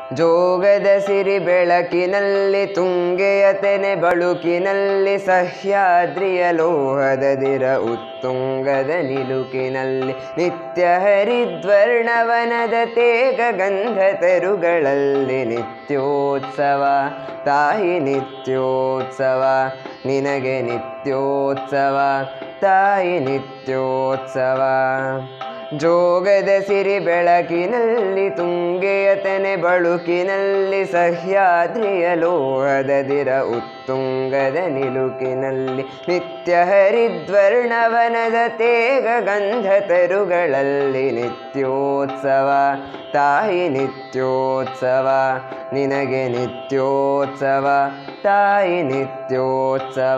ಜೋಗದ ಸಿರಿ ಬೆಳಕಿನಲ್ಲಿ ತುಂಗೆಯ ತೆನೆ ಬಳುಕಿನಲ್ಲಿ ಸಹ್ಯಾದ್ರಿಯ ಲೋಹದದಿರ ಉತ್ತುಂಗದ ನಿಲುಕಿನಲ್ಲಿ ನಿತ್ಯ ಹರಿದ್ವರ್ಣವನದ ತೇಗ ಗಂಧ ತರುಗಳಲ್ಲಿ ನಿತ್ಯೋತ್ಸವ ತಾಯಿ ನಿತ್ಯೋತ್ಸವ ನಿನಗೆ ನಿತ್ಯೋತ್ಸವ ತಾಯಿ ನಿತ್ಯೋತ್ಸವ ಜೋಗದ ಸಿರಿ ಬೆಳಕಿನಲ್ಲಿ ತುಂಗೆಯ ತೆನೆ ಬಳುಕಿನಲ್ಲಿ ಸಹ್ಯಾದ್ರಿಯ ಲೋಹದದಿರ ಉತ್ತುಂಗದ ನಿಲುಕಿನಲ್ಲಿ ನಿತ್ಯ ಹರಿದ್ವರ್ಣವನದ ತೇಗ ಗಂಧ ತರುಗಳಲ್ಲಿ ನಿತ್ಯೋತ್ಸವ ತಾಯಿ ನಿತ್ಯೋತ್ಸವ ನಿನಗೆ ನಿತ್ಯೋತ್ಸವ ತಾಯಿ ನಿತ್ಯೋತ್ಸವ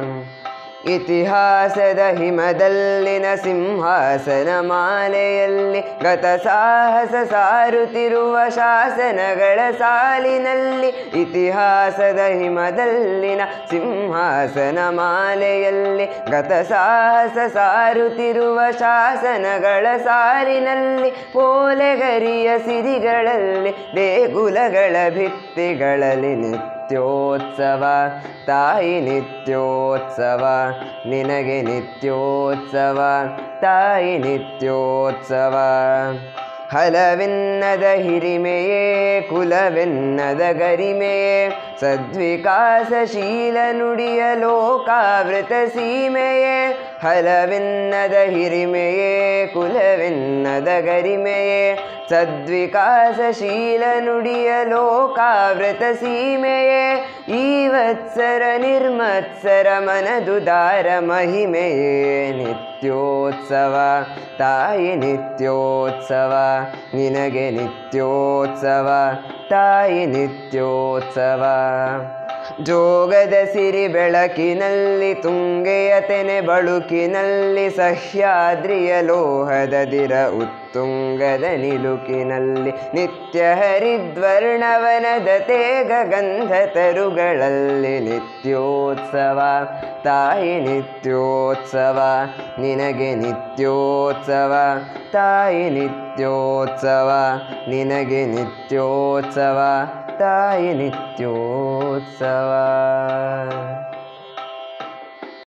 ಇತಿಹಾಸದ ಹಿಮದಲ್ಲಿನ ಸಿಂಹಾಸನ ಮಾಲೆಯಲ್ಲಿ ಗತ ಸಾಹಸ ಸಾರುತ್ತಿರುವ ಶಾಸನಗಳ ಸಾಲಿನಲ್ಲಿ ಇತಿಹಾಸದ ಹಿಮದಲ್ಲಿನ ಸಿಂಹಾಸನ ಮಾಲೆಯಲ್ಲಿ ಗತ ಸಾಹಸ ಸಾರುತ್ತಿರುವ ಶಾಸನಗಳ ಸಾಲಿನಲ್ಲಿ ಪೋಲೆಗರಿಯ ಸಿರಿಗಳಲ್ಲಿ ದೇಗುಲಗಳ ಭಿತ್ತಿಗಳಲ್ಲಿ ನಿತ್ಯೋತ್ಸವ ತಾಯಿ ನಿತ್ಯೋತ್ಸವ ನಿನಗೆ ನಿತ್ಯೋತ್ಸವ ತಾಯಿ ನಿತ್ಯೋತ್ಸವ ಹಲವೆನ್ನದ ಹಿರಿಮೆಯೇ ಕುಲವೆನ್ನದ ಗರಿಮೆಯೇ ಸದ್ವಿಕಾಸಶೀಲ ನುಡಿಯ ಲೋಕಾವೃತ ಸೀಮೆಯೇ ಹಲವೆನ್ನದ ಹಿರಿಮೆಯೇ ಕುಲವೆನ್ನದ ಗರಿಮೆಯೇ ಸದ್ವಿಕಾಸಶೀಲ ನುಡಿಯ ಲೋಕಾವೃತ ಸೀಮೆಯೇ ಈ ವತ್ಸರ ನಿರ್ಮತ್ಸರ ಮನದುದಾರ ಮಹಿಮೆಯೇ ನಿತ್ಯೋತ್ಸವ ತಾಯಿ ನಿತ್ಯೋತ್ಸವ ನಿನಗೆ ನಿತ್ಯೋತ್ಸವ ತಾಯಿ ನಿತ್ಯೋತ್ಸವ ಜೋಗದ ಸಿರಿ ಬೆಳಕಿನಲ್ಲಿ ತುಂಗೆಯ ತೆನೆ ಬಳುಕಿನಲ್ಲಿ ಸಹ್ಯಾದ್ರಿಯ ಲೋಹದದಿರ ಉತ್ತುಂಗದ ನಿಲುಕಿನಲ್ಲಿ ನಿತ್ಯ ಹರಿದ್ವರ್ಣವನದ ತೇಗ ಗಂಧ ತರುಗಳಲ್ಲಿ ನಿತ್ಯೋತ್ಸವ ತಾಯಿ ನಿತ್ಯೋತ್ಸವ ನಿನಗೆ ನಿತ್ಯೋತ್ಸವ ತಾಯಿ ನಿತ್ಯೋತ್ಸವ ನಿನಗೆ ನಿತ್ಯೋತ್ಸವ ತಾಯಿ ನಿತ್ಯೋತ್ಸವ